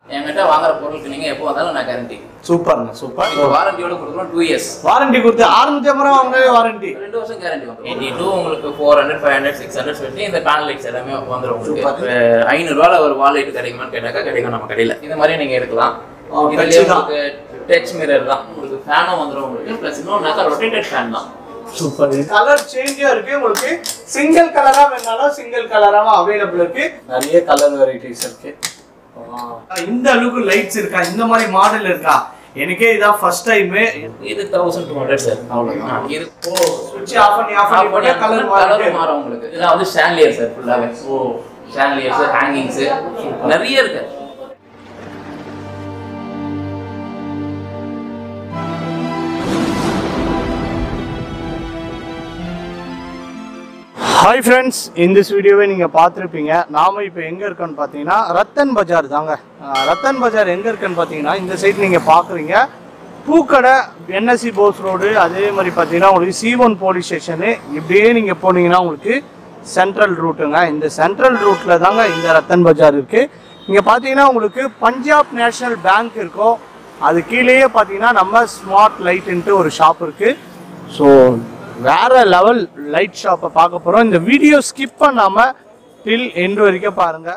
என்கிட்ட வாங்குற பொருளுக்கு நீங்க எப்போ வந்தாலும் நான் கேரண்டி சூப்பர்ண்ணா சூப்பர் இப்போ வாரண்டியோட கொடுக்குறோம் டூ இயர்ஸ் வாரண்டி கொடுத்து ஆறுநூத்தி ஐம்பது ரூபா வாங்கினாலே வாரண்டி ரெண்டு வருஷம் கேரண்டி வந்துடும் எயிட்டி டூ உங்களுக்கு four hundred five hundred six hundred சொல்லி இந்த பேனல் லைட்ஸ் எல்லாமே வந்துடும் உங்களுக்கு ஐநூறுரூவால ஒரு வால் லைட் கிடைக்குமான்னு கேட்டாக்கா கிடைக்கும் நம்ம கடையில் இந்த மாதிரி நீங்க எடுக்கலாம் ஆ, இதுலயே touch தான். உங்களுக்கு டச் மிரர் தான் உங்களுக்கு ஃபேனும் வந்துடும் உங்களுக்கு ப்ளஸ் இன்னொன்னாக்கா ரொட்டேட்டட் ஃபேன் தான் சூப்பர் கலர் சேஞ்சா இருக்கு உங்களுக்கு சிங்கிள் கலரா வேணாலும் சிங்கிள் கலராவும் அவைலபிள் இருக்கு நிறைய கலர் வெரைட்டிஸ் இருக்கு இந்த அளவுக்கு லைட்ஸ் இருக்கா இந்த மாதிரி மாடல் இருக்கா எனக்கே இதான் ஃபர்ஸ்ட் டைம் இது தௌசண்ட் டூ ஹண்ட்ரட் சார் அவ்வளவுதான். இது ஓ சுவிட்ச் ஆஃப் பண்ணி ஆஃப் பண்ணி போட்டா கலர் கலர் மாறுது மாறும் உங்களுக்கு இதெல்லாம் வந்து ஷான்லியர் சார் ஃபுல்லாவே ஓ ஷான்லியர்ஸ் ஹேங்கிங்ஸ் நிறைய இருக்கு ஹாய் ஃப்ரெண்ட்ஸ் இந்த வீடியோவை நீங்கள் பார்த்துருப்பீங்க நாம இப்போ எங்கே இருக்கோன்னு பார்த்தீங்கன்னா ரத்தன் பஜார் தாங்க அஹ் ரத்தன் பஜார் எங்கே இருக்குன்னு பார்த்தீங்கன்னா இந்த சைட் நீங்கள் பார்க்குறீங்க பூக்கடை என்எஸ்சி போஸ் ரோடு அதே மாதிரி பார்த்தீங்கன்னா உங்களுக்கு சி ஒன் போலீஸ் ஸ்டேஷனு இப்படியே நீங்கள் போனீங்கன்னா உங்களுக்கு சென்ட்ரல் ரூட்டுங்க இந்த சென்ட்ரல் ரூட்டில் தாங்க இந்த ரத்தன் பஜார் இருக்குது இங்கே பார்த்தீங்கன்னா உங்களுக்கு பஞ்சாப் நேஷனல் பேங்க் இருக்கும் அது கீழேயே பார்த்தீங்கன்னா நம்ம ஸ்மார்ட் லைட்டுன்ட்டு ஒரு ஷாப் இருக்குது ஸோ வேற லெவல் லைட் ஷாப்பை பார்க்க போகிறோம் இந்த வீடியோ ஸ்கிப் பண்ணாமல் டில் எண்டு வரைக்கும் பாருங்கள்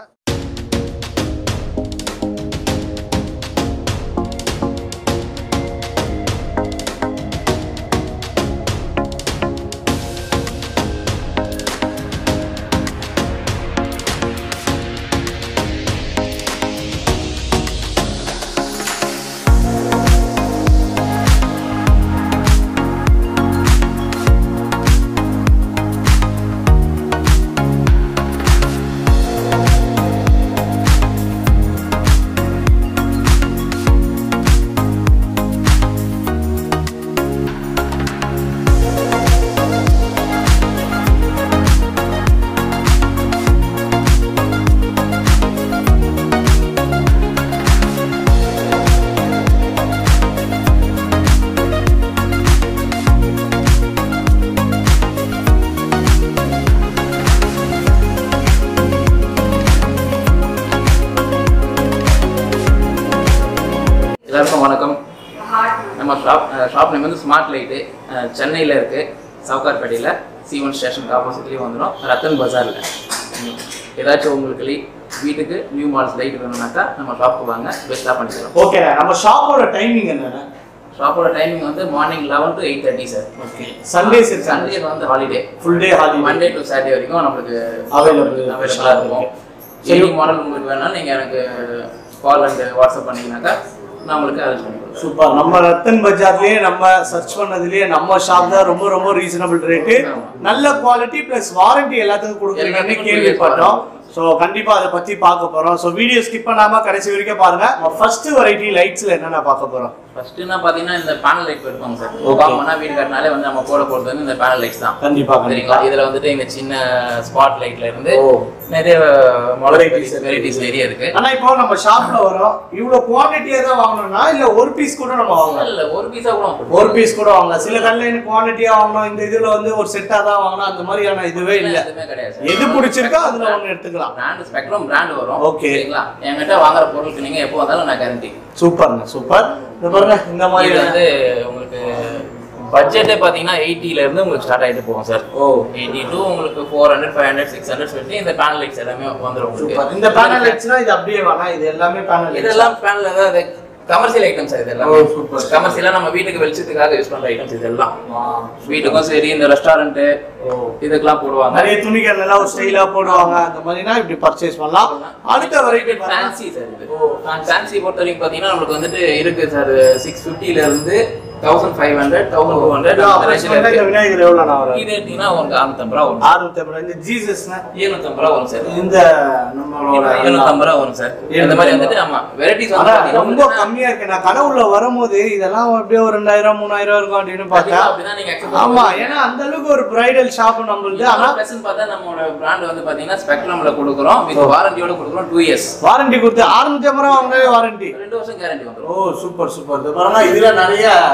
எல்லாருக்கும் வணக்கம் நம்ம ஷாப் ஷாப் நேம் வந்து ஸ்மார்ட் லைட்டு சென்னையில் இருக்கு சவுகார்பேட்டையில் சி ஒன் ஸ்டேஷனுக்கு ஆப்போசிட்லேயும் வந்துடும் ரத்தன் பஜாரில் ஏதாச்சும் உங்களுக்கு லி- வீட்டுக்கு நியூ மாடல்ஸ் லைட் வேணும்னாக்கா நம்ம ஷாப்புக்கு வாங்க பெஸ்ட்டாக பண்ணிக்கிறோம் ஓகே நம்ம ஷாப்போட டைமிங் என்னென்ன ஷாப்போட டைமிங் வந்து morning eleven to eight thirty sir okay Sundays இருக்கு சண்டே வந்து holiday full day holiday Monday to Saturday வரைக்கும் நம்மளுக்கு Available. அவைலபிளாக இருக்கும் எனி மாடல் உங்களுக்கு வேணாலும் நீங்கள் எனக்கு கால் அண்ட் வாட்ஸ்அப் பண்ணீங்கன்னாக்கா நான் உங்களுக்கு அரேஞ்ச் பண்ணி கொடுக்குறேன் சூப்பர் நம்ம ரத்தன் பஜார்லயே நம்ம சர்ச் பண்ணதுலயே நம்ம ஷாப் தான் ரொம்ப ரொம்ப ரீசனபிள் ரேட்டு நல்ல குவாலிட்டி பிளஸ் வாரண்டி எல்லாத்துக்கும் கொடுக்குறீங்கன்னு எல்லாத்துக்கும் கேள்விப்பட்டோம் ஸோ கண்டிப்பா அதை பத்தி பார்க்க போறோம் ஸோ வீடியோ ஸ்கிப் பண்ணாம கடைசி வரைக்கும் பாருங்க ஃபர்ஸ்ட் வெரைட்டி லைட்ஸ்ல என்னென்ன பார்க்க போறோம் ஃபர்ஸ்ட் என்ன பார்த்தீங்கன்னா இந்த பேனல் லைட் இருப்பாங்க சார் காமனா வீடு கட்டினாலே வந்து நம்ம போட போகிறது வந்து இந்த பேனல் லைட்ஸ் தான் கண்டிப்பா சரிங்களா இதுல வந்துட்டு இந்த சின்ன ஸ்பாட் லைட்ல இருந்து ஓ. நிறைய Varieties வெரைட்டிஸ் நிறைய இருக்கு ஆனா இப்போ நம்ம ஷாப்ல வரோம் இவ்வளவு குவாண்டிட்டியா தான் வாங்கணும்னா இல்ல ஒரு பீஸ் கூட நம்ம வாங்கலாம் இல்ல ஒரு பீஸா கூட வாங்க. ஒரு பீஸ் கூட வாங்கலாம் சில கடையில எனக்கு குவாண்டிட்டியா வாங்கணும் இந்த இதுல வந்து ஒரு செட்டா தான் வாங்கணும் அந்த மாதிரியான இதுவே இல்ல எதுவுமே கிடையாது எது பிடிச்சிருக்கோ அதுல ஒண்ணு எடுத்துக்கலாம் பிராண்ட் ஸ்பெக்ட்ரம் பிராண்ட் வரும் Okay. சரிங்களா என்கிட்ட வாங்குற பொருளுக்கு நீங்க எப்போ வந்தாலும் நான் கேரண்டி சூப்பர்ண்ணா சூப்பர் இந்த பாருங்க இந்த மாதிரி இது வந்து உங்களுக்கு பட்ஜெட்டே பாத்தீங்கன்னா 80 ல இருந்து உங்களுக்கு ஸ்டார்ட் ஆயிட்டு போகும் சார் ஓ எயிட்டி டூ உங்களுக்கு four hundred five hundred six hundred சொல்லி இந்த பேனல் லைட்ஸ் எல்லாமே வந்துடும் சூப்பர் உங்களுக்கு இந்த பேனல் லைட்ஸ்னா இது அப்படியே வேணாம் இது எல்லாமே பேனல் இதெல்லாம் பேனல் அதாவது கமர்ஷியல் ஐட்டம்ஸ் சார் இதெல்லாம் ஓ, super. கமர்ஷியலா நம்ம வீட்டுக்கு வெளிச்சத்துக்காக யூஸ் பண்ற ஐட்டம்ஸ் இதெல்லாம் வீட்டுக்கும் சரி இந்த ரெஸ்டாரண்ட் இதுக்கெல்லாம் போடுவாங்க நிறைய துணிகள் எல்லாம் ஒரு ஸ்டைலா போடுவாங்க அந்த மாதிரினா இப்படி பர்ச்சேஸ் பண்ணலாம் அடுத்த வெரைட்டி ஃபேன்சி சார் இது ஃபேன்சி பொறுத்த வரைக்கும் பாத்தீங்கன்னா நம்மளுக்கு வந்துட்டு இருக்கு சார் சிக்ஸ் ஃபிஃப்டில இருந்து thousand five hundred thousand two hundred இந்த விநாயகர் எவ்வளவு நான் வரும் இது எடுத்தீங்கன்னா உங்களுக்கு அறுநூத்தம்பது ரூபா வரும் ஆறுநூத்தி ஐம்பது இந்த ஜீசஸ்னா எழுநூத்தம்பது ரூபா வரும் சார் இந்த நம்மளோட எழுநூத்தம்பது ரூபா வரும் சார் இந்த மாதிரி வந்துட்டு ஆமா வெரைட்டிஸ் வந்து ஆனா பாத்தீங்கன்னா ரொம்ப உங்களுக்கு கம்மியா இருக்கு நான் கடவுள்ல வரும்போது இதெல்லாம் அப்படியே ஒரு ரெண்டாயிரம் மூணாயிரம் இருக்கும் அப்படின்னு பார்த்தா கண்டிப்பா அப்படிதான் நீங்க accept ஆமா ஏன்னா அந்த அளவுக்கு ஒரு பிரைடல் ஷாப் நம்மளுது ஆனா ஆனா பிரசன்ட் பார்த்தா நம்மளோட பிராண்ட் வந்து பாத்தீங்கன்னா ஸ்பெக்ட்ரம்ல கொடுக்குறோம் வித் வாரண்டியோட கொடுக்குறோம் டூ இயர்ஸ் வாரண்டி கொடுத்து ஆறுநூத்தி ஐம்பது ரூபா வாங்கினாலே வாரண்டி ரெண்டு வருஷம் கேரண்டி வந்துரும் ஓ சூப்பர் சூப்பர் இது பாருங்க இதுல நிறைய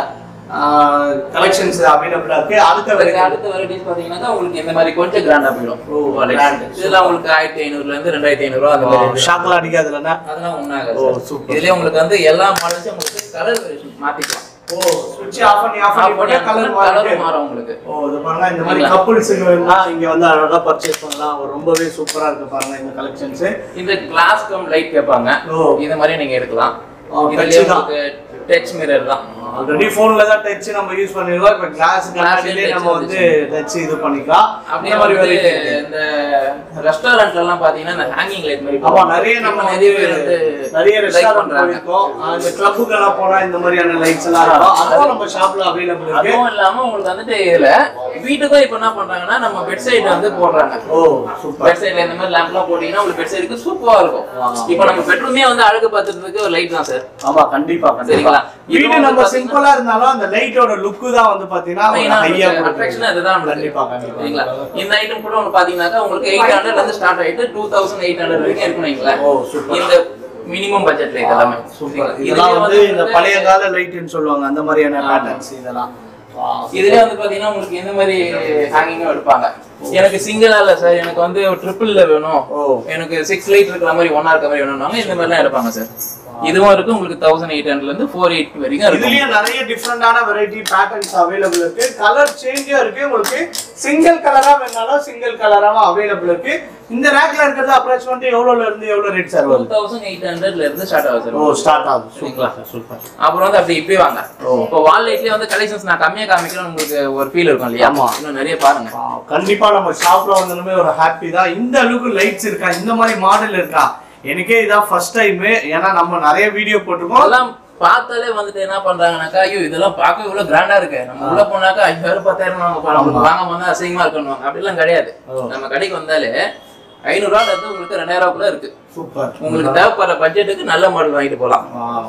கலெக்ஷன்ஸ் அவைலபிளா இருக்கு அடுத்த அதுக்கு வரைக்கும் அடுத்த வெரைட்டிஸ் பாத்தீங்கன்னா உங்களுக்கு இந்த மாதிரி கொஞ்சம் கிராண்டா போயிடும் ஓ, Quality. grand. இதெல்லாம் உங்களுக்கு ஆயிரத்தி ஐநூறுல இருந்து ரெண்டாயிரத்தி ஐநூறு அந்த மாதிரி ஷாக்லாம் அடிக்காதுலண்ணா அதெல்லாம் ஒண்ணாகாது ஓ, சார். super. இதுலயே உங்களுக்கு வந்து எல்லா மாடல்ஸும் உங்களுக்கு கலர் மாத்திக்கலாம் ஓ சுவிட்ச் ஆஃப் பண்ணி ஆஃப் பண்ணி போட்டா கலர் கலர் மாறுது மாறும் உங்களுக்கு ஓ இது பாருங்க இந்த மாதிரி கப்புள்ஸுக்கு வேணா இங்க வந்து அழகா பர்ச்சேஸ் பண்ணலாம் ஒரு ரொம்பவே சூப்பரா இருக்கு பாருங்க இந்த கலெக்ஷன்ஸ் இந்த கிளாஸ் கம் லைட் கேட்பாங்க ஓ. இது மாதிரி நீங்க எடுக்கலாம் ஓ, இதுலயே touch தான். உங்களுக்கு டச் மிரர் தான் ஆல்ரெடி போன்ல தான் டச் நம்ம யூஸ் பண்ணிருக்கோம் இப்ப கிளாஸ் கண்ணாடியிலே touch நம்ம வந்து டச் இது பண்ணிக்கலாம் அப்படியே இந்த மாதிரி வந்து variety இருக்கு. இந்த ரெஸ்டாரண்ட்ல எல்லாம் பாத்தீங்கன்னா இந்த ஹேங்கிங் லைட் மாதிரி ஆமா நிறைய நம்ம இப்ப நிறைய நிறைய பேர் வந்து நிறைய like ரெஸ்டாரண்ட் பண்றாங்க போயிருக்கோம் ஆஹ் இந்த கிளப்புக்கு எல்லாம் போனா இந்த மாதிரியான லைட்ஸ் எல்லாம் இருக்கும் அதுவும் நம்ம ஷாப்ல அவைலபிள் இருக்கு அதுவும் இல்லாம உங்களுக்கு வந்துட்டு இதுல வீட்டுக்கும் இப்ப என்ன பண்றாங்கன்னா நம்ம பெட் சைடு வந்து போடுறாங்க ஓ சூப்பர் பெட் சைடுல இந்த மாதிரி லேம்ப்லாம் போட்டீங்கன்னா உங்களுக்கு பெட் சைடுக்கு சூப்பரா இருக்கும் இப்போ நம்ம பெட்ரூமே வந்து அழகு பார்த்துறதுக்கு ஒரு லைட் தான் சார் ஆமா கண்டிப்பா கண்டிப்பா சரிங்களா? வீடு இது வந்து நம்ம பாத்தீங்கன்னா- சிம்பிளா இருந்தாலும் அந்த லைட்டோட லுக்கு தான் வந்து பாத்தீங்கன்னா ஹையா அட்ராக்ஷன் அதுதான் நம்மளுக்கு. கண்டிப்பா கண்டிப்பா சரிங்களா இந்த ஐட்டம் கூட உங்களுக்கு பாத்தீங்கன்னாக்கா உங்களுக்கு எயிட் ஹண்ட்ரட்ல இருந்து ஸ்டார்ட் ஆயிட்டு டூ தௌசண்ட் எயிட் ஹண்ட்ரட் வரைக்கும் இருக்குன்னு வைங்களேன் ஓ, super. இந்த மினிமம் பட்ஜெட்ல இதெல்லாமே சூப்பர் சரிங்களா? இதெல்லாம் இதுலயே வந்து இந்த வந்து- பழைய கால லைட்னு சொல்லுவாங்க அந்த மாதிரியான பேட்டர்ன்ஸ் இதெல்லாம் இதுலயே வந்து பாத்தீங்கன்னா உங்களுக்கு எந்த மாதிரி ஹேங்கிங்கும் எடுப்பாங்க எனக்கு சிங்கிளா இல்ல சார் எனக்கு வந்து ட்ரிபிள்ல வேணும் ஓ. எனக்கு சிக்ஸ் லைட் இருக்கிற மாதிரி ஒன்னா இருக்க மாதிரி வேணும்னாங்க இந்த மாதிரிலாம் எடுப்பாங்க சார் இதுவும் இருக்கு உங்களுக்கு தௌசண்ட் எயிட் ஹண்ட்ரட்ல இருந்து ஃபோர் எயிட் வரைக்கும் இருக்கும் இதுலயே நிறைய டிஃப்ரெண்டான வெரைட்டி பேட்டர்ன்ஸ் அவைலபிள் இருக்கு கலர் சேஞ்சும் இருக்கு உங்களுக்கு சிங்கிள் கலரா வேணாலும் சிங்கிள் கலராவும் அவைலபிள் இருக்கு இந்த ரேக்ல இருக்கிறது அப்ராக்சிமேட் எவ்வளவுல இருந்து எவ்வளவு ரேட் சார் டூ வருது தௌசண்ட் எயிட் ஹண்ட்ரட்ல இருந்து ஸ்டார்ட் ஆகுது சார் ஓ ஸ்டார்ட் ஆகுது சரிங்களா? சூப்பர் சூப்பர் அப்புறம் வந்து அப்படி இப்படி வாங்க ஓ. இப்போ வால் லைட்லயே வந்து கலெக்ஷன்ஸ் நான் கம்மியா காமிக்கிறேன் உங்களுக்கு ஒரு ஃபீல் இருக்கும் இல்லையா ஆமா. இன்னும் நிறைய பாருங்க கண்டிப்பா நம்ம ஷாப்ல வந்ததுமே ஒரு ஹாப்பி தான் இந்த அளவுக்கு லைட்ஸ் இருக்கா இந்த மாதிரி மாடல் இருக்கா எனக்கே இதான் ஃபர்ஸ்ட் டைம் ஏன்னா நம்ம நிறைய வீடியோ போட்டிருக்கோம் அதெல்லாம் பார்த்தாலே வந்துட்டு என்ன பண்றாங்கனாக்கா ஐயோ இதெல்லாம் பார்க்க இவ்வளவு கிராண்டா இருக்கு நம்ம உள்ள போனாக்கா ஐயாயிரம் பத்தாயிரம் வாங்க போறாங்க வாங்க வந்தா அசிங்கமா இருக்கணும் அப்படிலாம் கிடையாது ஓ. நம்ம கடைக்கு வந்தாலே ஐநூறு ரூபால இருந்து உங்களுக்கு ரெண்டாயிரம் ரூபாய்க்குள்ள இருக்கு சூப்பர் உங்களுக்கு தேவைப்படுற பட்ஜெட்டுக்கு நல்ல மாடல் வாங்கிட்டு போலாம்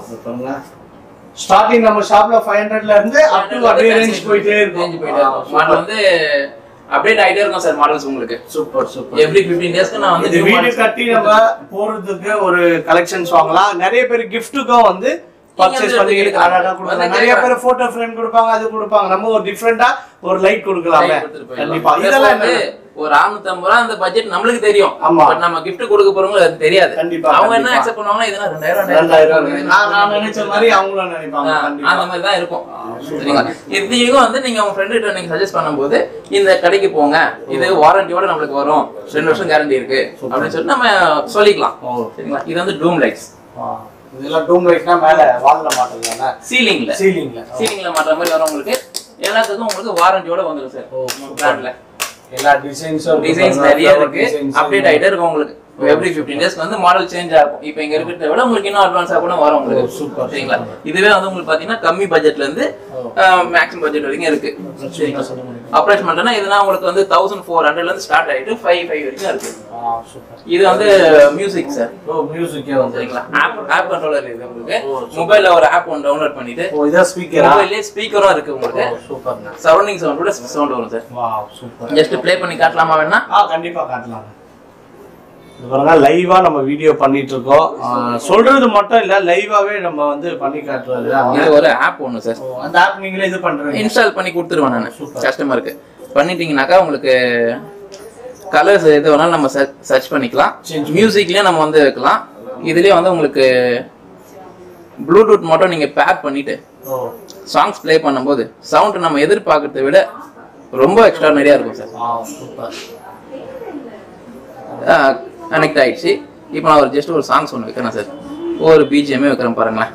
ஸ்டார்டிங் நம்ம ஷாப்ல ஃபைவ் ஹண்ட்ரட்ல இருந்து அப் டு அப்படியே ரேஞ்ச் போயிட்டே இருக்கும் Range போயிட்டே இருக்கும் மாடல் வந்து அப்டேட் ஆயிட்டே இருக்கும் சார் மாடல்ஸ் உங்களுக்கு சூப்பர் சூப்பர் எவ்ரி 15 டேஸ்க்கு நான் வந்து இது new வீடு models- கட்டி நம்ம போறதுக்கு ஒரு கலெக்ஷன்ஸ் வாங்கலாம் நிறைய பேர் கிஃப்ட்டுக்கும் வந்து பர்ச்சேஸ் வந்து பண்ணி எடுத்துக்கலாம். அழகா கொடுக்கலாம் வந்து நிறைய கேட்கலாம். பேர் போட்டோ ஃப்ரேம் கொடுப்பாங்க அது கொடுப்பாங்க நம்ம ஒரு டிஃப்ரெண்டா ஒரு லைட் கொடுக்கலாமே Light கொடுத்துட்டு போயிடலாம். கண்டிப்பா இப்ப இதெல்லாம் வந்து என்ன ஒரு 650 ரூபா அந்த பட்ஜெட் நம்மளுக்கு தெரியும் ஆமா. பட் நம்ம gift கொடுக்க போறவங்களுக்கு அது தெரியாது கண்டிப்பா, அவங்க என்ன கண்டிப்பா. அக்செப்ட் பண்ணுவாங்கன்னா இதெல்லாம் 2000 ரெண்டாயிரம் 2000 நான் நான் நினைச்ச மாதிரி அவங்களும் நினைப்பாங்க ஆ, கண்டிப்பா அந்த மாதிரி தான் இருக்கும் சரிங்களா இதையும் வந்து நீங்க உங்க ஃப்ரெண்ட் கிட்ட நீங்க சஜஸ்ட் பண்ணும்போது இந்த கடைக்கு போங்க இது வாரண்டியோட நம்மளுக்கு வரும் ரெண்டு வருஷம் கேரண்டி இருக்கு அப்படின்னு சொல்லிட்டு நம்ம சொல்லிக்கலாம் ஓ. சரிங்களா இது வந்து டூம் லைட்ஸ் ஆ, இதெல்லாம் டூம் லைட்னா மேல வால்ல மாட்டல சீலிங்ல சீலிங்ல சீலிங்ல மாட்டுற மாதிரி வரும் உங்களுக்கு எல்லாத்துக்கும் உங்களுக்கு வாரண்டியோட வந்துடும் சார் ஓ, பிராண்ட்ல எல்லா டிசைன்ஸும் டிசைன்ஸ் நிறைய இருக்கு அப்டேட் ஆயிட்டே இருக்கும் உங்களுக்கு எவ்ரி 15 டேஸ்க்கு வந்து மாடல் சேஞ்ச் ஆகும் இப்போ இங்க இருக்கிறத விட உங்களுக்கு இன்னும் அட்வான்ஸா கூட வரும் ஓ, உங்களுக்கு super, சரிங்களா இதுவே வந்து உங்களுக்கு பாத்தீங்கன்னா கம்மி பட்ஜெட்ல இருந்து மேக்ஸிமம் பட்ஜெட் வரைக்கும் இருக்கு சரிங்களா சொல்ல முடியும் ஆப்ரேஷன் பண்றேன்னா இதெல்லாம் உங்களுக்கு வந்து தௌசண்ட் ஃபோர் ஹண்ட்ரட்ல இருந்து ஸ்டார்ட் ஆயிட்டு ஃபைவ் ஃபைவ் வரைக்கும் இருக்கு ஆ சூப்பர் இது வந்து மியூசிக் சார் ஓ மியூசிக்கே வந்து சரிங்களா ஆப் ஆப் கண்ட்ரோலர் இது உங்களுக்கு மொபைல்ல ஒரு ஆப் ஒன்று டவுன்லோட் பண்ணிட்டு ஓ இதான் ஸ்பீக்கரா மொபைல்லே ஸ்பீக்கரும் இருக்கு உங்களுக்கு சூப்பர்ண்ணா சரௌண்டிங் சவுண்ட் கூட சவுண்ட் வரும் sir wow super just play பண்ணி காட்டலாமா வேணா ஆ கண்டிப்பா காட்டலாம் இது பாருங்க லைவா நம்ம வீடியோ பண்ணிட்டு இருக்கோம் ஆ, சொல்றது மட்டும் இல்ல லைவாவே நம்ம வந்து பண்ணி காட்டுறது இது ஒரு ஆப் ஒன்று சார் ஓ, அந்த ஆப் நீங்களே இது பண்றீங்க இன்ஸ்டால் பண்ணி கொடுத்துருவேன் நான் கஸ்டமருக்கு பண்ணிட்டீங்கனாக்கா உங்களுக்கு கலர்ஸ் எது வேணாலும் நம்ம சர்ச் பண்ணிக்கலாம் Change மியூசிக்லயே நம்ம வந்து வைக்கலாம் இதுலயே வந்து உங்களுக்கு ப்ளூடூத் மட்டும் நீங்க பேர் பண்ணிட்டு ஓ சாங்ஸ் ப்ளே பண்ணும்போது சவுண்ட் நம்ம எதிர்பார்க்கறத விட ரொம்ப எக்ஸ்ட்ரானரியா இருக்கும் சார் வாவ் சூப்பர் கனெக்ட் ஆயிடுச்சு இப்போ நான் ஒரு ஜஸ்ட் ஒரு சாங்ஸ் ஒன்று வைக்கிறேன் சார் ஒரு பிஜிஎம்மே வைக்கிறேன் பாருங்களேன்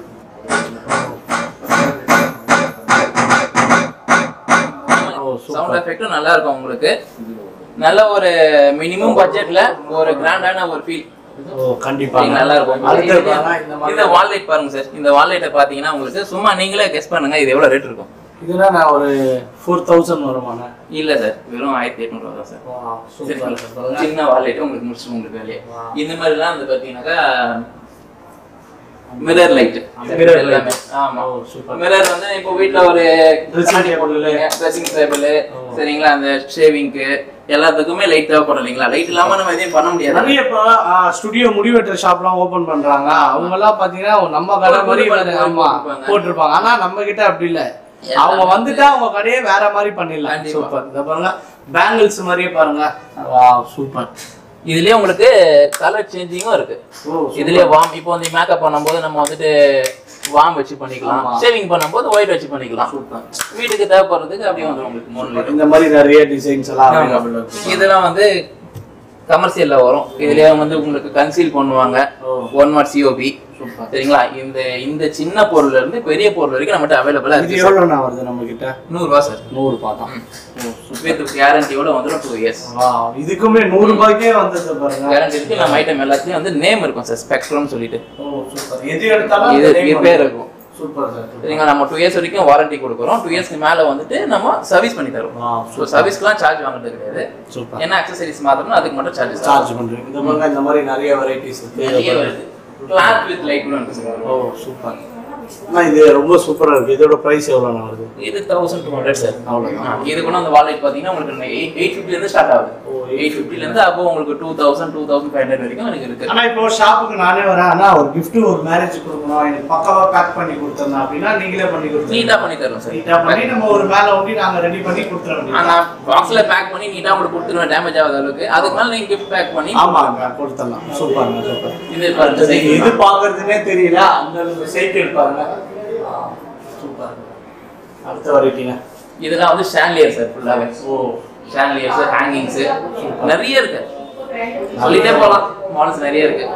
ஓ சவுண்ட் எஃபெக்ட்டும் நல்லா இருக்கும் உங்களுக்கு நல்ல ஒரு மினிமம் பட்ஜெட்ல ஒரு கிராண்டான ஒரு ஃபீல் ஓ கண்டிப்பா நல்லா இருக்கும் அடுத்து பாருங்க இந்த இந்த மாதிரி வால் லைட் பாருங்க சார் இந்த வால் லைட்டை பாத்தீங்கன்னா உங்களுக்கு சும்மா நீங்களே கெஸ் பண்ணுங்க இது எவ்வளவு ரேட் இருக்கும் இதுனா நான் ஒரு ஃபோர் தௌசண்ட் வருமாண்ணே இல்ல சார் வெறும் ஆயிரத்தி எட்நூறு தான் சார் வாவ் சரிங்களா? சூப்பர் சின்ன வால் லைட் உங்களுக்கு முடிச்சு உங்களுக்கு வேலையே இந்த மாதிரிலாம் வந்து பாத்தீங்கன்னாக்கா மிரர் லைட் Mirror light. எல்லாமே ஆமா ஓ சூப்பர் மிரர் வந்து இப்போ வீட்ல ஒரு Dressing table. ட்ரெஸ்ஸிங் டேபிள் சரிங்களா அந்த ஷேவிங்க்கு எல்லாத்துக்குமே லைட் தேவைப்படும் இல்லைங்களா லைட் இல்லாம நம்ம எதையும் பண்ண முடியாது நிறைய இப்போ ஸ்டுடியோ முடிவெட்டுற ஷாப்லாம் ஓபன் பண்றாங்க அவங்க எல்லாம் பாத்தீங்கன்னா நம்ம கடை ஒரு மாதிரி புது வந்து படத்தை ஆமா போட்டிருப்பாங்க. போட்டிருப்பாங்க ஆனா நம்ம கிட்ட அப்படி இல்ல அவங்க வந்துட்டா அவங்க கடையே வேற மாதிரி பண்ணிடலாம் கண்டிப்பா. சூப்பர் இத பாருங்க பேங்கிள்ஸ் மாதிரியே பாருங்க வா சூப்பர் இதுலயே உங்களுக்கு கலர் சேஞ்சிங்கும் இருக்கு ஓ இதுலயே வார்ம் இப்போ வந்து மேக்கப் பண்ணும்போது நம்ம வந்துட்டு வார்ம் வச்சு பண்ணிக்கலாம் ஆமா. ஷேவிங் பண்ணும்போது ஒயிட் வச்சு பண்ணிக்கலாம் சூப்பர் வீட்டுக்கு தேவைப்படுறதுக்கு அப்படியே வந்துடும் உங்களுக்கு மூணு லிட்டர் இந்த மாதிரி நிறைய டிசைன்ஸ் எல்லாம் அவைலபிள் இருக்கு இதெல்லாம் வந்து கமர்ஷியல்ல வரும் இதுலயே வந்து உங்களுக்கு கன்சீல் பண்ணுவாங்க ஓ ஒன் வாட் சிஓபி சூப்பர் சரிங்களா இந்த இந்த சின்ன பொருள்ல இருந்து பெரிய பொருள் வரைக்கும் நம்மகிட்ட அவைலபிளா இது இருக்கு எவ்வளோண்ணா வருது நம்ம கிட்ட நூறுரூவா சார் நூறு ரூபாய் வித் கேரண்டியோட வந்துடும் டூ இயர்ஸ் வா இதுக்குமே நூறு ரூபாய்க்கே வந்தது பாருங்க கேரண்டி இருக்கு நம்ம ஐட்டம் எல்லாத்துலயும் வந்து நேம் இருக்கும் சார் ஸ்பெக்ட்ரம் சொல்லிட்டு ஓ சூப்பர் எது எடுத்தாலும் இது அந்த name இது பேர் இருக்கும் சூப்பர் சார் சரிங்களா நம்ம டூ இயர்ஸ் வரைக்கும் வாரண்டி கொடுக்குறோம் டூ இயர்ஸ்க்கு மேல வந்துட்டு நம்ம சர்வீஸ் பண்ணி தருவோம் வா ஸோ சர்வீஸ்க்குலாம் சார்ஜ் வாங்குறது கிடையாது சூப்பர் என்ன அக்சசரிஸ் மாத்திரமோ அதுக்கு மட்டும் சார்ஜஸ் சார்ஜ் பண்றீங்க இந்த மாதிரி இந்த மாதிரி நிறைய வெரைட்டிஸ் நிறைய இருக்கு வருது கிளாத் வித் லைட் இருக்கு சார் ஓ சூப்பர் அண்ணா இது ரொம்ப சூப்பரா இருக்கு இதோட பிரைஸ் எவ்வளோண்ணா வருது இது தௌசண்ட் டூ ஹண்ட்ரட் சார் அவ்வளவுதான். இது கூட அந்த வாலெட் பார்த்தீங்கன்னா உங்களுக்கு எயிட் எயிட் ஃபிஃப்டிலேருந்து ஸ்டார்ட் ஆகுது ஓ, எயிட் ஃபிஃப்டிலேருந்து அப்போ உங்களுக்கு two thousand two thousand five hundred வரைக்கும் எனக்கு இருக்கு ஆனா இப்போ ஷாப்புக்கு நானே வரேன் ஆனா ஒரு gift ஒரு மேரேஜ் கொடுக்கணும் எனக்கு பக்காவா பேக் பண்ணி கொடுத்துருந்தேன் அப்படின்னா நீங்களே பண்ணி கொடுத்துருங்க நீட்டாக பண்ணி தருவோம் சார் நீட்டா பண்ணி நம்ம ஒரு மேல ஒண்டி நாங்க ரெடி பண்ணி கொடுத்துற வேண்டியது நான் பாக்ஸ்ல பேக் பண்ணி நீட்டா உங்களுக்கு கொடுத்துருவேன் டேமேஜ் ஆகாத அளவுக்கு அதுக்கு மேல நீங்க கிஃப்ட் பேக் பண்ணி ஆமாங்க கொடுத்துடலாம் சூப்பர்ங்க சூப்பர் இது பாருங்க இது சைக்கிள் எது பாக்குறதுனே தெரியல அந்த அளவுக்கு சைக்கிள் பாருங்க சூப்பர் அடுத்த வெரைட்டிங்க இதெல்லாம் வந்து ஷான்லியர் சார் ஃபுல்லாவே ஓ ஷான்லியர்ஸ் ஹேங்கிங்ஸ் நிறைய இருக்கு சொல்லிட்டே போலாம் மாடல்ஸ் நிறைய இருக்கு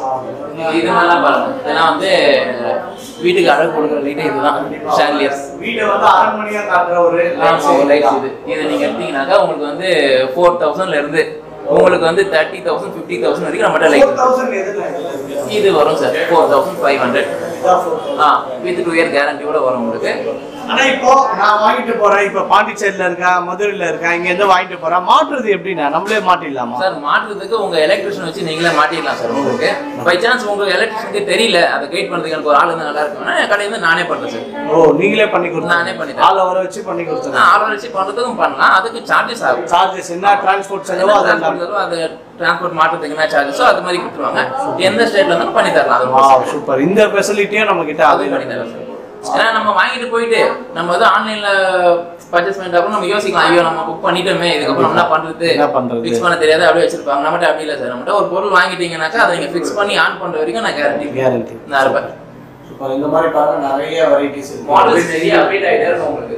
இது நல்லா பாருங்க இதெல்லாம் வந்து வீட்டுக்கு அழகு கொடுக்குற லைட் இதுதான் ஷான்லியர்ஸ் வீட்டை வந்து அரண்மனையா காட்டுற ஒரு லைட்ஸ் இது இதை நீங்க எடுத்தீங்கன்னாக்கா உங்களுக்கு வந்து ஃபோர் தௌசண்ட்ல இருந்து உங்களுக்கு வந்து தேர்ட்டி தௌசண்ட் ஃபிஃப்டி தௌசண்ட் வரைக்கும் நம்மகிட்ட லைட் தௌசண்ட் எதுல இருக்கு இது வரும் sir four thousand five hundred இதான் 4000. ஆ வித் டூ இயர் கேரண்டியோட வரும் உங்களுக்கு ஆனா இப்போ நான் வாங்கிட்டு போறேன் இப்ப பாண்டிச்சேரியில இருக்கேன் மதுரையில இருக்கேன் இங்க இருந்து வாங்கிட்டு போறேன் மாற்றுறது எப்படின்னா நம்மளே மாட்டிடலாமா சார் மாட்டுறதுக்கு உங்க எலக்ட்ரிஷியன் வச்சு நீங்களே மாட்டிடலாம் சார் உங்களுக்கு பை சான்ஸ் உங்களுக்கு எலக்ட்ரிஷனுக்கு தெரியல அதை கைட் பண்றதுக்கு எனக்கு ஒரு ஆள் இருந்தா நல்லா இருக்கும்னா என் கடையில இருந்து நானே பண்றேன் சார் ஓ நீங்களே பண்ணி கொடுத்து நானே பண்ணி தரேன். ஆளை வர வச்சு பண்ணி கொடுத்துருங்க நான் ஆர்டர் வச்சு பண்றதுக்கும் பண்ணலாம் அதுக்கு சார்ஜஸ் ஆகும் சார்ஜஸ் என்ன டிரான்ஸ்போர்ட் செலவோ என்ன அதெல்லாம் transport செலவு, அது டிரான்ஸ்போர்ட் மாற்றத்துக்கு என்ன சார்ஜஸோ அது மாதிரி கொடுத்துருவாங்க எந்த ஸ்டேட்ல இருந்தாலும் பண்ணி தரலாம் அது வா சூப்பர் இந்த ஃபெசிலிட்டியும் நம்ம கிட்ட அதுவும் பண்ணி அவைலபிள் தரலாம் சார் ஏன்னா நம்ம வாங்கிட்டு போயிட்டு நம்ம வந்து ஆன்லைன்ல பர்ச்சேஸ் பண்ணிட்டா கூட நம்ம யோசிக்கலாம் ஐயோ நம்ம புக் பண்ணிட்டோமே இதுக்கப்புறம் என்ன பண்றது என்ன பண்றது? ஃபிக்ஸ் பண்ண தெரியாத அப்படியே வச்சிருப்பாங்க நம்மகிட்ட அப்படி இல்லை சார் நம்மகிட்ட ஒரு பொருள் வாங்கிட்டீங்கன்னாக்கா அதை நீங்க ஃபிக்ஸ் பண்ணி ஆன் பண்ற வரைக்கும் நான் கேரண்டி கேரண்டி நான் இருப்பேன் சூப்பர் இந்த மாதிரி பாருங்க நிறைய வெரைட்டிஸ் இருக்கு மாடல்ஸ் நிறைய அப்டேட் ஆகிட்டே இருக்கும் உங்களுக்கு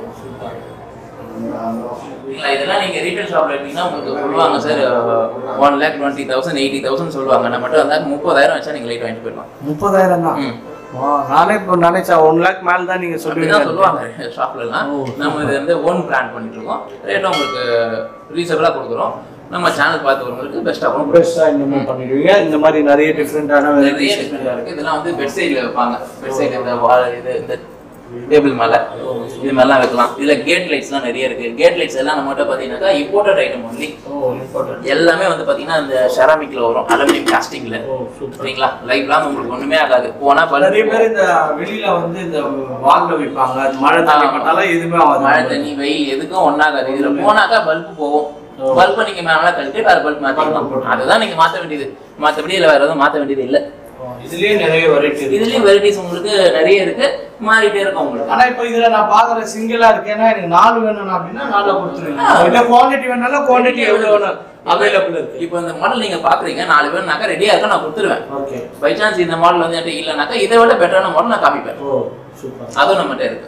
இல்ல, இதெல்லாம் நீங்க ரீட்டைல் ஷாப்ல எடுத்தீங்கன்னா உங்களுக்கு சொல்லுவாங்க sir one lakh twenty thousand eighty thousand சொல்லுவாங்க நம்ம மட்டும் வந்தா முப்பதாயிரம் வச்சா நீங்க லைட் வாங்கிட்டு போயிடலாம் முப்பதாயிரம் தான் ம். வா நானே இப்போ நினைச்சேன் ஒன் லேக் மேல தான் நீங்க அப்படிதான் சொல்லுவீங்க சொல்லுவாங்க ஷாப்ல எல்லாம் ஓ, நம்ம இது வந்து ஓன் பிராண்ட் பண்ணிட்டு இருக்கோம் ரேட்டும் உங்களுக்கு ரீசனபிளா கொடுக்குறோம் நம்ம சேனல் பார்த்து வரவங்களுக்கு பெஸ்ட்டாக பண்ணுவோம் பெஸ்டா இன்னமும் பண்ணிடுவீங்க இந்த மாதிரி நிறைய டிஃப்ரெண்டான நிறைய வெரைட்டிஸ் டிஃப்ரெண்டாக இருக்கு இதெல்லாம் வந்து பெட் சைடில் வைப்பாங்க பெட் சைடு இந்த வால் இது இந்த டேபிள் மேலே இது மாதிரிலாம் வைக்கலாம் இதில் கேட் லைட்ஸ்லாம் நிறைய இருக்கு கேட் லைட்ஸ் எல்லாம் நம்மகிட்ட பார்த்தீங்கன்னாக்கா இம்போர்ட்டட் ஐட்டம் ஒன்லி ஓ இம்பார்ட்டன்ட் எல்லாமே வந்து பார்த்தீங்கன்னா இந்த செராமிக்ல வரும் அலுமினியம் காஸ்டிங்ல ஓ சூப்பர் சரிங்களா லைஃப்லாம் உங்களுக்கு ஒண்ணுமே ஆகாது போனா நிறைய பல்ப் பேர் இந்த வெளியில வந்து இந்த வால்ல வைப்பாங்க அது மழை தண்ணி ஆமா. பட்டாலும் எதுவுமே மழை ஆகாது தண்ணி வெயில் எதுக்கும் ஒண்ணாகாது இதுல போனாக்கா பல்ப் போகும் ஓ. பல்பை நீங்க மேல கழிட்டு வேற பல்ப் மாத்திக்கலாம் போட்டு. அதுதான் நீங்க மாத்த வேண்டியது மத்தபடி இதுல வேற எதுவும் மாத்த வேண்டியது இல்ல ஓ, இதுலயே நிறைய வெரைட்டி இருக்கு இதுலயும் வெரைட்டிஸ் உங்களுக்கு நிறைய இருக்கு மாறிட்டே இருக்கும் உங்களுக்கு ஆனா இப்போ இதுல நான் பாக்குற சிங்கிளா இருக்கேன்னா எனக்கு நாலு வேணும் அப்படின்னா நாலு கொடுத்துருவீங்க ஆ. இல்ல குவாண்டிட்டி வேணாலும் குவாண்டிட்டி எவ்வளவு வேணும் அவைலபிள் இருக்கு இப்போ இந்த மாடல் நீங்க பாக்குறீங்க நாலு பேர்னாக்கா ரெடியா இருக்கா நான் கொடுத்துருவேன் ஓகே பை சான்ஸ் இந்த மாடல் வந்து என்கிட்ட இல்லைனாக்கா இதை விட பெட்டரான மாடல் நான் காமிப்பேன் ஓ சூப்பர் அதுவும் நம்மகிட்ட இருக்கு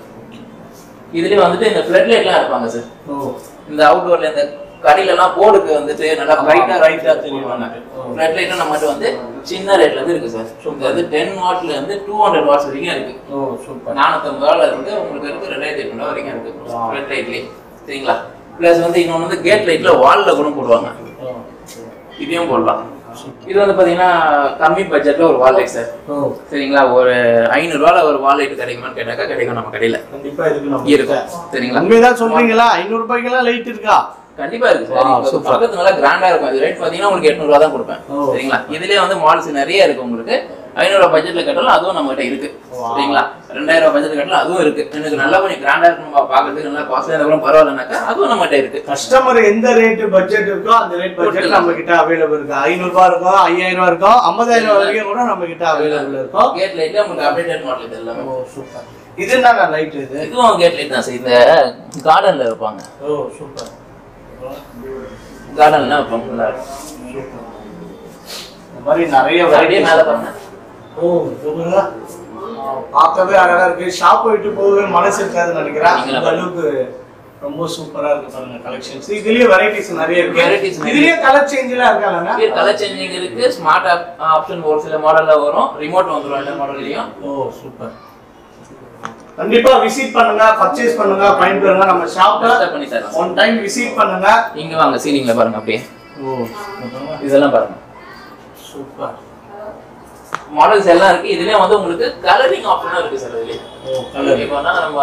இதுலயே வந்துட்டு இந்த ஃபிளட் லைட்லாம் இருப்பாங்க சார் ஓ இந்த அவுட்டோர்ல இந்த கடையில எல்லாம் போர்டுக்கு வந்துட்டு நல்லா பிரைட்டா ரைட்டா தெரியுவாங்க ஓ. ஃபிளட் லைட்டும் நம்மகிட்ட வந்து சின்ன ரேட்ல இருந்து இருக்கு சார் இது வந்து டென் வாட்ல இருந்து டூ ஹண்ட்ரட் வாட்ஸ் வரைக்கும் இருக்கு ஓ சூப்பர் நானூத்தம்பது ரூபால இருந்து உங்களுக்கு இருக்கு ரெண்டாயிரத்தி எட்நூறு வரைக்கும் இருக்கு Wow. ஃபிளட் லைட்லயே சரிங்களா பிளஸ் வந்து இன்னொன்று வந்து கேட் லைட்ல வால்ல கூட போடுவாங்க ஓ இதையும் போடலாம் இது வந்து பாத்தீங்கன்னா கம்மி பட்ஜெட்ல ஒரு வால் லைட் சார் ஓ சரிங்களா ஒரு ஐநூறுரூவால ஒரு வால் லைட் கிடைக்குமான்னு கேட்டாக்கா கிடைக்கும் நம்ம கடையில கண்டிப்பா இருக்கு நம்ம இருக்கும் சரிங்களா உண்மைதான் சொல்றீங்களா ஐநூறு ரூபாய்க்கெல்லாம் லைட் இருக்கா கண்டிப்பா இருக்கு சார் Wow, இப்போ super. பக்கத்து நல்லா கிராண்டா இருக்கும் இது ரேட் பாத்தீங்கன்னா உங்களுக்கு எட்நூறு ரூபா தான் கொடுப்பேன் Oh. சரிங்களா இதுலயே வந்து மாடல்ஸ் நிறைய இருக்கு உங்களுக்கு ஐநூறு பட்ஜெட்ல கட்டாலும் அதுவும் நம்ம கிட்ட இருக்கு Wow. சரிங்களா ரெண்டாயிரம் ரூபாய் பட்ஜெட்ல கட்டாலும் அதுவும் இருக்கு எனக்கு நல்லா கொஞ்சம் கிராண்டா இருக்கணும் பாக்குறதுக்கு நல்லா காஸ்ட்லியா இருந்தாலும் பரவாயில்லனாக்கா அதுவும் நம்ம கிட்ட இருக்கு கஸ்டமர் எந்த ரேட் பட்ஜெட் இருக்கோ அந்த ரேட் பட்ஜெட் நம்ம கிட்ட அவைலபிள் இருக்கு ஐநூறு ரூபாய் இருக்கும் ஐயாயிரம் ரூபாய் இருக்கும் ஐம்பதாயிரம் ரூபாய் வரைக்கும் கூட நம்ம கிட்ட அவைலபிள் இருக்கும் கேட் லைட்ல உங்களுக்கு அப்டேட்டட் மாடல் இது எல்லாமே ஓ சூப்பர் இது என்ன லைட் இது இதுவும் கேட் லைட் தான் சார் இந்த கார்டன்ல வைப்பாங்க ஓ சூப்பர் கார்டன்ல வைப்பாங்க நல்லா இருக்கும் இந்த மாதிரி நிறைய அப்படியே varieties மேல பாருங்க ஓ இதுங்களா பார்க்கவே அழகா இருக்கு ஷாப் விட்டு போகவே மனசு இருக்காதுன்னு நினைக்கிறேன் நீங்களா அந்த அளவுக்கு ரொம்ப சூப்பரா இருக்கு பாருங்க கலெக்ஷன்ஸ் இதுலயே வெரைட்டிஸ் நிறைய இருக்கு Varieties நிறைய. இதுலயே கலர் சேஞ்ச் எல்லாம் இருக்காங்க கலர் சேஞ்சிங் இருக்கு ஸ்மார்ட் ஆப்ஷன் ஒரு சில மாடல்ல வரும் ரிமோட் வந்துரும் எல்லா மாடல்லையும் ஓ சூப்பர் கண்டிப்பா விசிட் பண்ணுங்க பர்ச்சேஸ் பண்ணுங்க பயன்பெறுங்க நம்ம ஷாப்ல Best-ஆ பண்ணி தரலாம் ஒன் டைம் விசிட் பண்ணுங்க இங்க வாங்க சீலிங்ல பாருங்க அப்படியே ஓ இதெல்லாம் பாருங்க சூப்பர் மாடல்ஸ் எல்லாம் இருக்கு இதுலயே வந்து உங்களுக்கு கலரிங் ஆப்ஷனும் இருக்கு சார் இதுலயே ஓ கலர் இப்போ நம்ம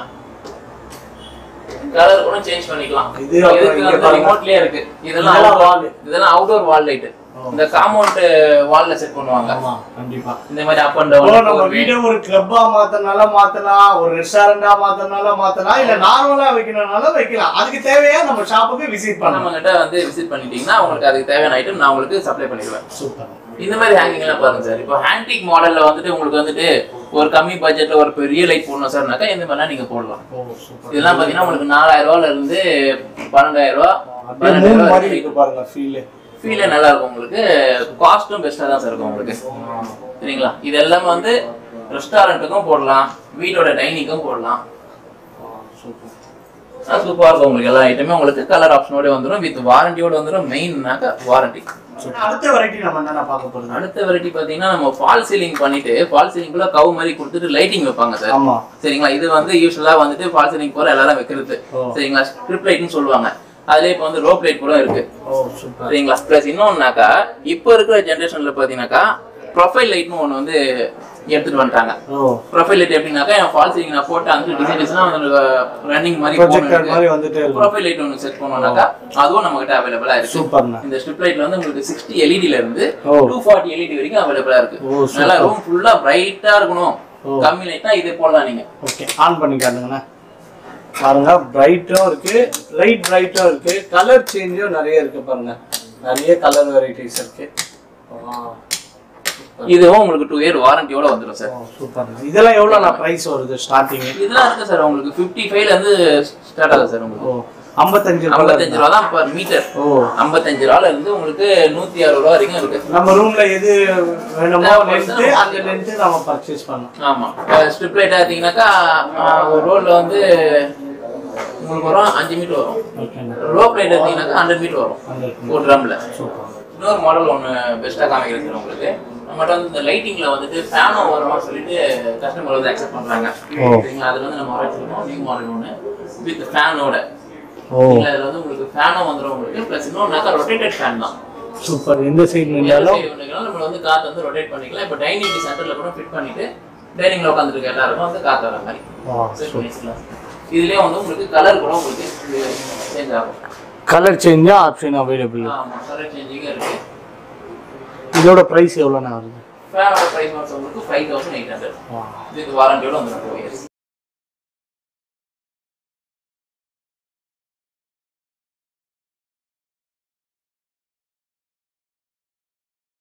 கலர் கூட சேஞ்ச் பண்ணிக்கலாம் இது அப்புறம் இதுக்கு இங்க வந்து பாருங்க. ரிமோட்லயே இருக்கு இதெல்லாம் இதெல்லாம் outdoor- wall. இதெல்லாம் அவுட்டோர் வால் லைட் இந்த காம்பவுண்ட் வால்ல செட் பண்ணுவாங்க ஆமா கண்டிப்பா இந்த மாதிரி அப் அண்ட் இப்போ நம்ம டவுன் வீட ஒரு கிளப்பா மாத்தனால மாத்தலாம் ஒரு ரெஸ்டாரண்டா மாத்தனால மாத்தலாம் இல்ல நார்மலா வைக்கணும்னால வைக்கலாம் அதுக்கு தேவையா நம்ம ஷாப்புக்கு விசிட் நம்ம பண்ணலாம் கிட்ட வந்து விசிட் பண்ணிட்டீங்கன்னா உங்களுக்கு அதுக்கு தேவையான ஐட்டம் நான் உங்களுக்கு சப்ளை பண்ணிடுவேன் சூப்பர் இந்த மாதிரி ஹேங்கிங் எல்லாம் பாருங்க சார் இப்போ ஹேண்டிக் மாடல்ல வந்துட்டு உங்களுக்கு வந்துட்டு ஒரு கம்மி பட்ஜெட்ல ஒரு பெரிய லைட் போடணும் சார்னாக்கா இந்த மாதிரிலாம் நீங்க போடலாம் ஓ சூப்பர் இதெல்லாம் பாத்தீங்கன்னா உங்களுக்கு நாலாயிரம் ரூபாயில இருந்து பன்னெண்டாயிரம் ரூபா அப்படியே மூணு மாதிரி இருக்கு பாருங்க ஃபீல் ஃபீலே நல்லா இருக்கும் உங்களுக்கு காஸ்ட்டும் பெஸ்ட்டாக தான் சார் இருக்கும் உங்களுக்கு சரிங்களா இது எல்லாமே வந்து ரெஸ்டாரண்ட்டுக்கும் போடலாம் வீட்டோட டைனிங்க்கும் போடலாம் சூப்பர் சூப்பராக இருக்கும் உங்களுக்கு எல்லா ஐட்டமே உங்களுக்கு கலர் ஆப்ஷனோட வந்துடும் வித் வாரண்டியோட வந்துடும் மெயின்னாக்க வாரண்டி அடுத்த வெரைட்டி நம்ம என்னென்ன பார்க்க போறோம் அடுத்த வெரைட்டி பார்த்தீங்கன்னா நம்ம ஃபால் சீலிங் பண்ணிட்டு ஃபால் சீலிங்குள்ள கவு மாதிரி கொடுத்துட்டு லைட்டிங் வைப்பாங்க சார் ஆமா சரிங்களா இது வந்து யூஸ்வலாக வந்துட்டு ஃபால் சீலிங் போற எல்லாரும் வைக்கிறது ஓ. சரிங்களா ஸ்ட்ரிப் லைட்னு சொல்லுவாங்க அதுலேயே இப்போ வந்து ரோப் லைட் கூட இருக்கு ஓ சூப்பர் சரிங்களா ப்ளஸ் இன்னொன்னாக்கா இப்போ இருக்கிற ஜென்ரேஷன்ல பார்த்தீங்கன்னாக்கா ப்ரொஃபைல் லைட்னு ஒன்று வந்து எடுத்துட்டு வந்துட்டாங்க ஓ ப்ரொஃபைல் லைட் எப்படின்னாக்கா என் ஃபால் சீலிங் நான் போட்டு அந்த டிசைன்ஸ்லாம் வந்து ரன்னிங் மாதிரி ப்ரொஜெக்டர் மாதிரி வந்துட்டே இருக்கும் ப்ரொஃபைல் லைட் ஒன்று செட் பண்ணோம்னாக்கா அதுவும் நம்ம கிட்ட அவைலபிளா இருக்கு சூப்பர்ண்ணா இந்த ஸ்ட்ரிப் லைட்ல வந்து உங்களுக்கு சிக்ஸ்டி எல்இடில இருந்து ஓ. டூ ஃபார்ட்டி எல்இடி வரைக்கும் அவைலபிளா இருக்கு ஓ, super. நல்லா ரூம் ஃபுல்லா பிரைட்டா இருக்கணும் ஓ. கம்மி லைட்னா இது போடலாம் நீங்க ஓகே ஆன் பண்ணி காட்டுங்கண்ணா பாருங்க பிரைட்டும் இருக்கு லைட் பிரைட்டும் இருக்கு கலர் சேஞ்சும் நிறைய இருக்கு பாருங்க நிறைய கலர் வெரைட்டிஸ் இருக்கு இதுவும் உங்களுக்கு டூ இயர் வாரண்டியோட வந்துடும் சார் சூப்பர் இதெல்லாம் எவ்வளோ ப்ரைஸ் வருது ஸ்டார்டிங் இதெல்லாம் இருக்கு சார் உங்களுக்கு ஃபிஃப்டி ஃபைவ்ல இருந்து ஸ்டார்ட் ஆகுது சார் உங்களுக்கு ஓ ஐம்பத்தஞ்சு ரூபாய் ஐம்பத்தஞ்சு ரூபா தான் பர் மீட்டர் ஓ ஐம்பத்தஞ்சு ரூபால இருந்து உங்களுக்கு நூத்தி அறுபது ரூபா வரைக்கும் இருக்கு நம்ம ரூம்ல எது வேணுமோ லென்த்து அந்த லென்த்து நம்ம பர்ச்சேஸ் பண்ணலாம் ஆமா ஸ்ட்ரிப் லைட் பார்த்தீங்கன்னாக்கா ஆஹ், ஒரு ரோல்ல வந்து உங்களுக்கு வரும் அஞ்சு மீட்டர் வரும் ஓகேண்ணா ரோப் லைட் எடுத்தீங்கன்னாக்கா ஹண்ட்ரட் மீட்டர் வரும் அந்த ஒரு ட்ரம்ல சூப்பர் இன்னொரு மாடல் ஒன்று பெஸ்ட்டாக காமிக்கிறது சார் உங்களுக்கு நம்மகிட்ட வந்து இந்த லைட்டிங்ல வந்துட்டு ஃபேனும் வரும்னு சொல்லிட்டு கஸ்டமர் வந்து அக்செப்ட் பண்றாங்க ஓ. சரிங்களா அதுல வந்து நம்ம வரைச்சிருக்கோம் நியூ மாடல் ஒன்று வித் ஃபேனோட ஓ இல்ல அதுல வந்து உங்களுக்கு ஃபேனும் வந்துடும் உங்களுக்கு ப்ளஸ் இன்னொன்னாக்கா ரொட்டேட்டட் ஃபேன் தான் சூப்பர் எந்த சைடு எந்த நின்றாலும் side வேணும்னாலும் நம்ம வந்து காத்து வந்து ரொட்டேட் பண்ணிக்கலாம் இப்போ டைனிங் சென்டர்ல கூட ஃபிட் பண்ணிட்டு டைனிங்ல உட்காந்துருக்க எல்லாருக்கும் வந்து காத்து வர மாதிரி வா set பண்ணி வச்சுக்கலாம் இதுலயே வந்து உங்களுக்கு கலர் கூட உங்களுக்கு சேஞ்ச் ஆகும் கலர் சேஞ்சா ஆப்ஷன் அவைலபிள் ஆமா கலர் சேஞ்சிங்கும் இருக்கு இதோட ப்ரைஸ் எவ்வளோண்ணா வருது ஃபேனோட ப்ரைஸ் வந்து உங்களுக்கு ஃபைவ் தௌசண்ட் எயிட் ஹண்ட்ரட் வா இதுக்கு வாரண்டியோட வந்துடும் டூ இயர்ஸ்